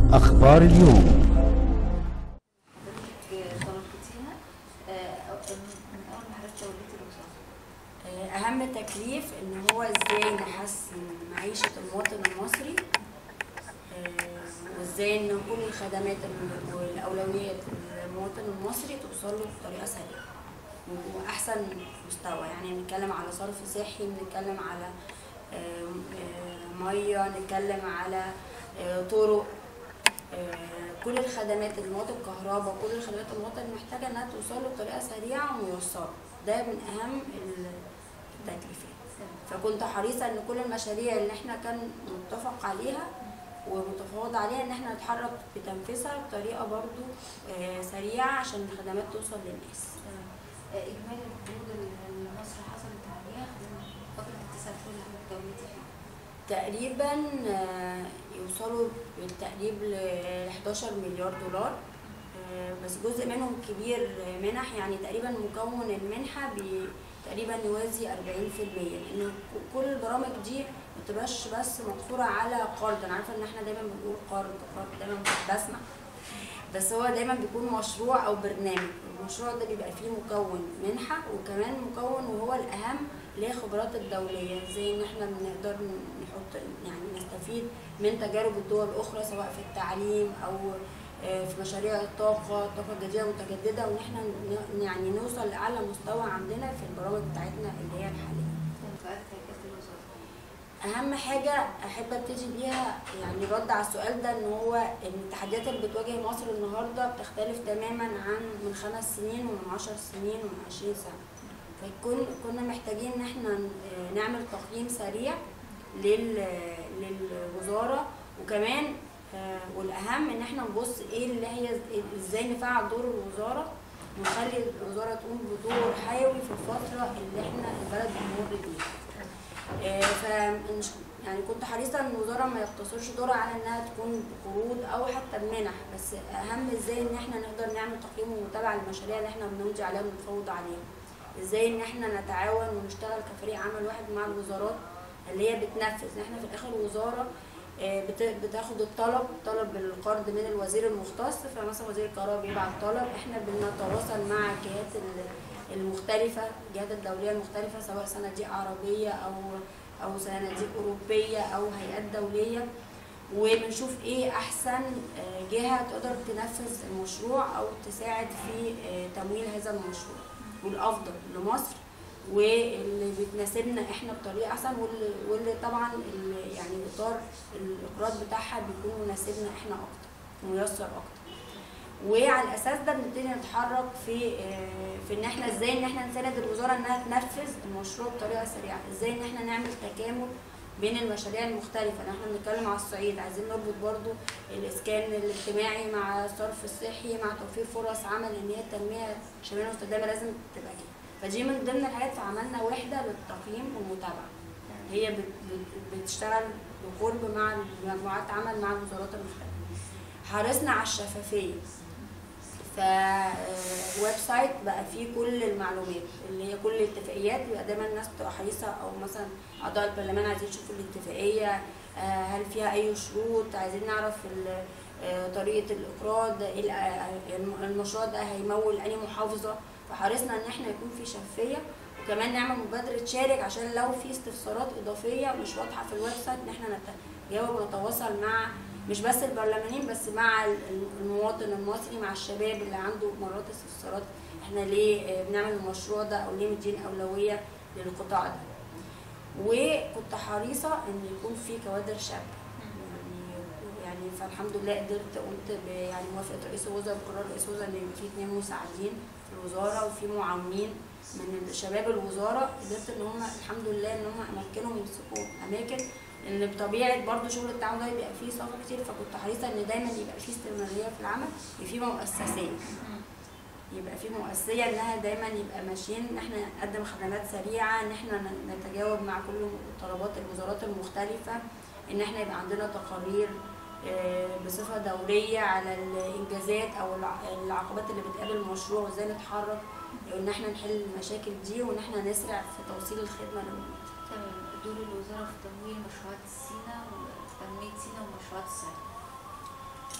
أخبار اليوم تلقيتيها من اول ما حضرتك توليتي الوزاره أهم تكليف إن هو إزاي نحسن معيشة المواطن المصري آه، وإزاي إن كل الخدمات الم- والأولويات للمواطن المصري توصل له بطريقة سريعة وأحسن مستوى يعني نتكلم على صرف صحي بنتكلم على آه، آه، مية نتكلم على آه، طرق آه، كل الخدمات المواطن كهرباء كل الخدمات المواطن محتاجة إنها توصل له بطريقة سريعة وميسرة ده من أهم التكليفات فكنت حريصة إن كل المشاريع اللي إحنا كان متفق عليها ومتفاوض عليها إن إحنا نتحرك بتنفيذها بطريقة برضو آه، سريعة عشان الخدمات توصل للناس آه، اجمالي القروض اللي مصر حصلت عليها خلال فتره التسلسل اللي حضرتك توليتي فيها تقريبا آه، يوصلوا بالتقريب ل 11 مليار دولار آه، بس جزء منهم كبير آه، منح يعني تقريبا مكون المنحة بي- تقريبا يوازي 40% لأن ك- كل البرامج دي ما تبقاش بس مقصورة على قرض أنا عارفة إن إحنا دايما بنقول قرض قرض دايما كنت بسمع بس هو دايما بيكون مشروع أو برنامج المشروع ده بيبقى فيه مكون منحة وكمان مكون وهو الأهم اللي هي الخبرات الدولية زي إن إحنا بنقدر نحط يعني نستفيد من تجارب الدول الأخرى سواء في التعليم أو آه، في مشاريع الطاقة الطاقة الجديدة المتجددة وإن إحنا ن- يعني نوصل لأعلى مستوى عندنا في البرامج بتاعتنا اللي هي الحالية. تنفيذات هيئه الوزاره اهم حاجه احب ابتدي بيها يعني رد على السؤال ده ان هو إن التحديات اللي بتواجه مصر النهارده بتختلف تماما عن من خمس سنين ومن عشر سنين ومن عشرين سنه فكن كنا محتاجين ان احنا ن- نعمل تقييم سريع لل للوزاره وكمان آه، والاهم ان احنا نبص ايه اللي هي ازاي نفعل دور الوزاره ونخلي الوزاره تقوم بدور حيوي في الفتره اللي احنا البلد بتمر بيها آه، فمش يعني كنت حريصه ان الوزاره ما يقتصرش دورها على انها تكون بقروض او حتى بمنح بس اهم ازاي ان احنا نقدر نعمل تقييم ومتابعه للمشاريع اللي احنا بنمضي عليها ونتفاوض عليها ازاي ان احنا نتعاون ونشتغل كفريق عمل واحد مع الوزارات اللي هي بتنفذ احنا في الاخر وزاره آه، بت- بتاخد الطلب طلب القرض من الوزير المختص فمثلا وزير الكهرباء بيبعت طلب احنا بنتواصل مع الجهات ال- المختلفة الجهات الدولية المختلفة سواء صناديق عربية أو أو صناديق أوروبية أو هيئات دولية وبنشوف إيه أحسن آه، جهة تقدر تنفذ المشروع أو تساعد في آه، تمويل هذا المشروع والأفضل لمصر واللي بتناسبنا احنا بطريقه احسن واللي, واللي طبعا اللي يعني اطار الاقراض بتاعها بيكون مناسبنا احنا اكتر وميسر اكتر وعلى الاساس ده بنبتدي نتحرك في آه، في ان احنا ازاي ان احنا نساند الوزاره انها تنفذ المشروع بطريقه سريعه ازاي ان احنا نعمل تكامل بين المشاريع المختلفه ان احنا بنتكلم على الصعيد عايزين نربط برضو الاسكان الاجتماعي مع الصرف الصحي مع توفير فرص عمل ان هي التنميه شامله مستدامه لازم تبقى كده فدي من ضمن الحاجات فعملنا وحده للتقييم والمتابعه هي بت- بت- بتشتغل بقرب مع مجموعات عمل مع الوزارات المختلفه حرصنا على الشفافيه فويب سايت بقى فيه كل المعلومات اللي هي كل الاتفاقيات بيبقى دايما الناس بتبقى حريصه او مثلا اعضاء البرلمان عايزين يشوفوا الاتفاقيه آه، هل فيها اي شروط عايزين نعرف ال- آه، طريقه الاقراض إيه ال- آه، الم- المشروع ده هيمول انهي محافظه فحرصنا ان احنا يكون في شفافيه وكمان نعمل مبادره شارك عشان لو في استفسارات اضافيه مش واضحه في الويب سايت ان احنا نتجاوب ونتواصل مع مش بس البرلمانيين بس مع ال- المواطن المصري مع الشباب اللي عنده مرات استفسارات احنا ليه آه، بنعمل المشروع ده او ليه مدين اولويه للقطاع ده وكنت حريصه ان يكون في كوادر شابه يعني يعني فالحمد لله قدرت قلت ب- يعني موافقه رئيس الوزراء بقرار رئيس الوزراء ان يبقى في اثنين مساعدين في الوزاره وفي معاونين من شباب الوزاره قدرت ان هم الحمد لله ان هم امكنهم يمسكوا اماكن ان بطبيعه برضو شغل التعاون ده بيبقى فيه صفا كتير فكنت حريصه ان دايما يبقى فيه استمراريه في العمل يبقى فيه مؤسسيه يبقى في مؤسسيه انها دايما يبقى ماشيين ان احنا نقدم خدمات سريعه ان احنا ن- نتجاوب مع كل طلبات الوزارات المختلفه ان احنا يبقى عندنا تقارير آه، بصفه دوريه على الانجازات او الع- العقبات اللي بتقابل المشروع وازاي نتحرك وان احنا نحل المشاكل دي وان احنا نسرع في توصيل الخدمه للمواطن تمام دور الوزاره في تمويل مشروعات سينا وتنميه سينا ومشروعات الصعيد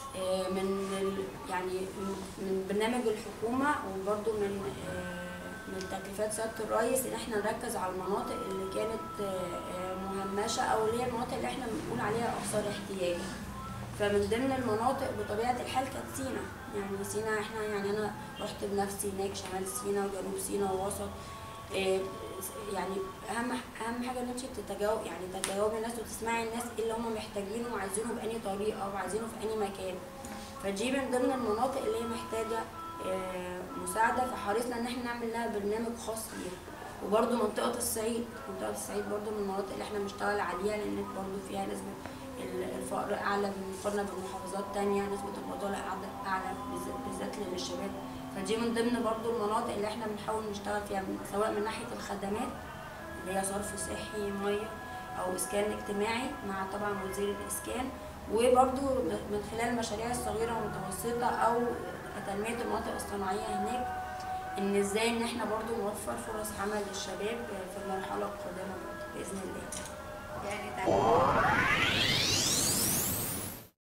آه، من ال- يعني من- من برنامج الحكومة وبرضو من آه، من تكليفات سيادة الرئيس إن احنا نركز على المناطق اللي كانت آه، آه، مهمشة أو اللي هي المناطق اللي احنا بنقول عليها أكثر احتياجا فمن ضمن المناطق بطبيعة الحال كانت سينا يعني سينا احنا يعني أنا رحت بنفسي هناك شمال سينا وجنوب سينا ووسط آه، يعني اهم اهم حاجه ان انت تتجاوب يعني تتجاوبي الناس وتسمعي الناس ايه اللي هم محتاجينه وعايزينه بأني طريقه وعايزينه في أني مكان فدي من ضمن المناطق اللي هي محتاجه آه، مساعده فحرصنا ان احنا نعمل لها برنامج خاص بيها وبرده منطقه الصعيد منطقه الصعيد برده من المناطق اللي احنا بنشتغل عليها لان برده فيها نسبه ال- الفقر اعلى بالمقارنه بمحافظات تانية نسبه البطاله أعلى- اعلى بالذات- بالذات للشباب فدي من ضمن برضو المناطق اللي احنا بنحاول نشتغل فيها من- سواء من ناحيه الخدمات اللي هي صرف صحي ميه او اسكان اجتماعي مع طبعا وزير الاسكان وبرضو م- من خلال المشاريع الصغيره والمتوسطه او تنميه المناطق الصناعيه هناك ان ازاي ان احنا برضو نوفر فرص عمل للشباب في المرحله القادمه برضو باذن الله يعني تعليم